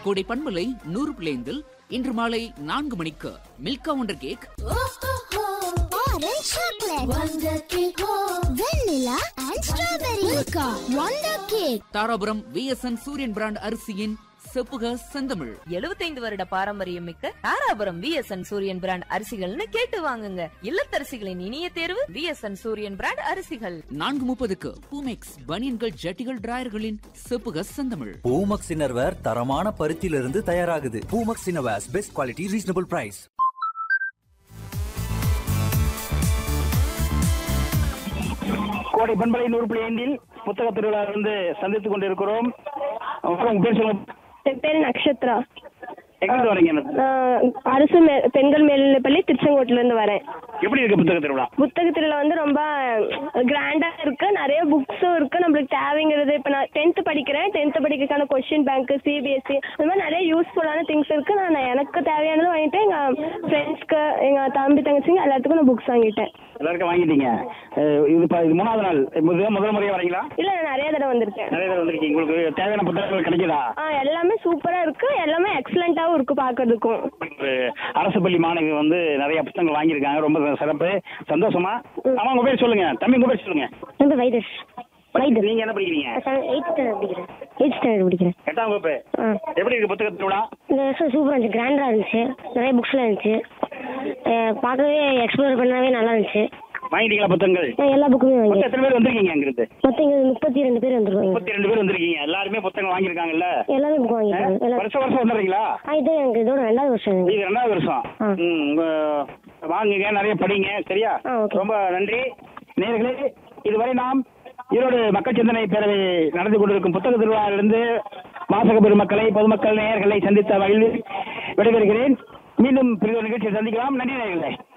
கோடை பண்பலை நூறு பிளேந்தில் இன்று மாலை நான்கு மணிக்கு Milka wonder cake Orange chocolate, Wonder Cake, Vanilla and Strawberry, Milka, Wonder Cake. Dharapuram VSN Suriyan brand அரிசியின் செப்புக செந்தமிழ் 75 வருட பாரம்பரியம் மிக்க தாராபுரம் விஎஸ்என் சூரியன் பிராண்ட் அரிசிகள்னு கேட்டு வாங்குங்க இல்லத்தரசிகளின் இனிய தேர்வு விஎஸ்என் சூரியன் பிராண்ட் அரிசிகள் நான்கு முப்பதுக்கு பூமெக்ஸ் பனியன்கள் ஜட்டிகள் டிராயர்களின் செப்புக செந்தமிழ் பூமக்ஸ் இன்னர்வேர் தரமான பருத்தியிலிருந்து தயாராகுது Poomex innerwears best quality reasonable price கோடை பண்பலை நூறு புள்ளி ஐந்தில் புத்தக திருவிழாவிலிருந்து சந்தித்துக் கொண்டிருக்கிறோம் அப்புறம் உங்க பேர் சொல்லுங்க என் பேர் நக்ஷத்ரா எங்கிருந்து வரீங்க நான் அரசு மே பெண்கள் மேல்நிலைப்பள்ளி திருச்செங்கோட்டுல இருந்து வரேன் எப்படி இருக்கு புத்தக திருவிழா புத்தகத்துல வந்து ரொம்ப கிராண்டா இருக்கு நிறைய புக்ஸும் இருக்கு நம்மளுக்கு தேவைங்கிறது இப்போ நான் டென்த் படிக்கிறேன் டென்த் படிக்கிறதுக்கான கொஸ்டின் பேங்க் சிபிஎஸ்சி இந்த மாதிரி நிறைய யூஸ்ஃபுல்லான திங்ஸ் இருக்கு நான் நான் எனக்கு தேவையானது வாங்கிட்டேன் எங்க ஃப்ரெண்ட்ஸ்க்கு எங்க தம்பி தங்கச்சிங்க எல்லாத்துக்கும் நான் புக்ஸ் வாங்கிட்டேன் எல்லாருக்கும் வாங்கிட்டீங்க அஹ் இது இப்ப இது மூணாவது நாள் இது முதல் முறையா வரீங்களா இல்ல நான் நிறைய தடவை வந்திருக்கேன் நிறைய பேர் வந்திருக்கீங்க உங்களுக்கு தேவையான புத்தகங்கள் கிடைக்குதா ஆ எல்லாமே சூப்பரா இருக்கு எல்லாமே எக்ஸலண்டாவும் இருக்கு பாக்குறதுக்கும் ஒரு அரசு பள்ளி மாணவி வந்து நிறைய புத்தகங்கள் வாங்கியிருக்காங்க ரொம்ப சிறப்பு சந்தோஷமா ஆமா உங்க பேர் சொல்லுங்க தம்பி உங்க பேர் சொல்லுங்க ரொம்ப வைதஸ் நீங்க என்ன படிக்கிறீங்க எயிட் ஸ்டாண்டர்ட் படிக்கிறேன் எயிட் ஸ்டாண்டர்ட் படிக்கிறேன் எட்டாம் வகுப்பு ஆ எப்படி இருக்கு புத்தக திருவிழா இந்த வருஷம் சூப்பராக இருந்துச்சு கிராண்டாக இருந்துச்சு நிறைய புக்ஸ்லாம் இருந்துச்சு அஹ் பார்க்கவே எக்ஸ்ப்ளோர் பண்ணவே நல்லா இருந்துச்சு வாங்கிட்டீங்களா புத்தகங்கள் நான் எல்லா புக்குமே மொத்தம் வாங்கி எத்தனை பேர் வந்திருக்கீங்க அங்கிருந்து மொத்தம் இங்கே முப்பத்தி ரெண்டு பேர் வந்துருவாங்க முப்பத்தி ரெண்டு பேர் வந்திருக்கீங்க எல்லாருமே புத்தகம் வாங்கியிருக்காங்கல்ல எல்லாமே புக் வாங்கிட்டாங்க எல்லாரும் வருஷம் வருஷம் வந்துடுறீங்களா ஆ இது எனக்கு இதோட ரெண்டாவது வருஷம் எனக்கு. இது ரெண்டாவது வருஷம் ஆ. ம், உங்க வாங்குங்க நிறைய படிங்க சரியா ஆ, ஓகே. ரொம்ப நன்றி நேர்களே இதுவரை நாம் ஈரோடு மக்கள் சிந்தனை பேரவை நடந்து கொண்டிருக்கும் புத்தக திருவிழாவிலிருந்து வாசக பெருமக்களை பொதுமக்கள் நேயர்களை சந்தித்த வகையில் விடைபெறுகிறேன் மீண்டும் பிரிவு நிகழ்ச்சியை சந்திக்கலாம் நன்றி நேயர்களே